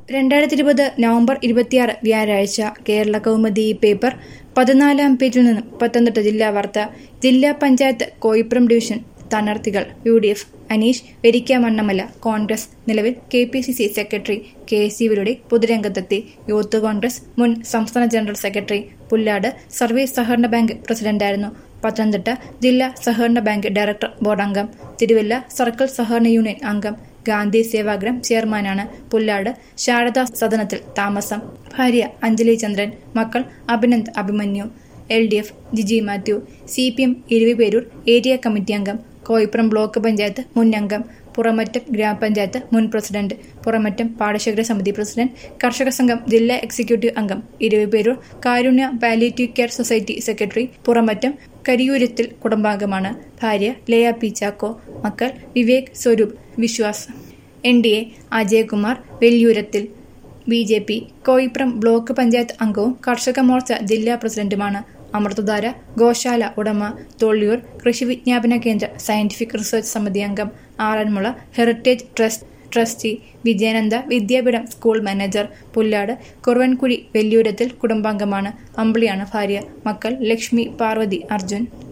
രണ്ടായിരത്തി ഇരുപത് നവംബർ ഇരുപത്തിയാറ് വ്യാഴാഴ്ച കേരള കൗമുദി പേപ്പർ പതിനാലാം പേജിൽ നിന്നും പത്തനംതിട്ട ജില്ലാ വാർത്ത ജില്ലാ പഞ്ചായത്ത് കോയിപ്പുറം ഡിവിഷൻ സ്ഥാനാർത്ഥികൾ U D F Aneesh Verikkamannamala Congress നിലവിൽ K P C C secretary K S യുവിലൂടെ പൊതുരംഗത്തെത്തി യൂത്ത് കോൺഗ്രസ് മുൻ സംസ്ഥാന ജനറൽ സെക്രട്ടറി പുല്ലാട് സർവീസ് സഹകരണ ബാങ്ക് പ്രസിഡന്റായിരുന്നു പത്തനംതിട്ട ജില്ലാ സഹകരണ ബാങ്ക് ഡയറക്ടർ ബോർഡ് അംഗം തിരുവല്ല സർക്കിൾ സഹകരണ യൂണിയൻ അംഗം ഗാന്ധി സേവാഗ്രം ചെയർമാനാണ് പുല്ലാട് ശാരദാ സദനത്തിൽ താമസം ഭാര്യ അഞ്ജലി ചന്ദ്രൻ മക്കൾ Abhinand Abhimanyu L D F Giji Mathew C P M Iruviperoor area committee അംഗം കോയിപ്പുറം ബ്ലോക്ക് പഞ്ചായത്ത് മുൻ അംഗം പുറമറ്റം ഗ്രാമപഞ്ചായത്ത് മുൻ പ്രസിഡന്റ് പുറമറ്റം പാടശേഖര സമിതി പ്രസിഡന്റ് കർഷക സംഘം ജില്ലാ എക്സിക്യൂട്ടീവ് അംഗം Iruviperoor Karunya palliative care society secretary Puramattom കരിയൂരത്തിൽ കുടുംബാംഗമാണ് ഭാര്യ ലയ പി ചാക്കോ മക്കൾ Vivek Swaroop Viswas N D A Ajayakumar വെല്യൂരത്തിൽ B J P Koipram block panchayat അംഗവും കർഷക മോർച്ച ജില്ലാ പ്രസിഡന്റുമാണ് അമൃതധാര ഗോശാല ഉടമ തൊള്ളിയൂർ കൃഷി വിജ്ഞാപന കേന്ദ്ര സയന്റിഫിക് റിസർച്ച് സമിതി അംഗം Aranmula heritage trust trustee Vijayananda Vidyapeetham school manager Pullad Kuruvankuzhi വെല്യൂരത്തിൽ കുടുംബാംഗമാണ് അമ്പിളിയാണ് ഭാര്യ മക്കൾ ലക്ഷ്മി പാർവതി അർജുൻ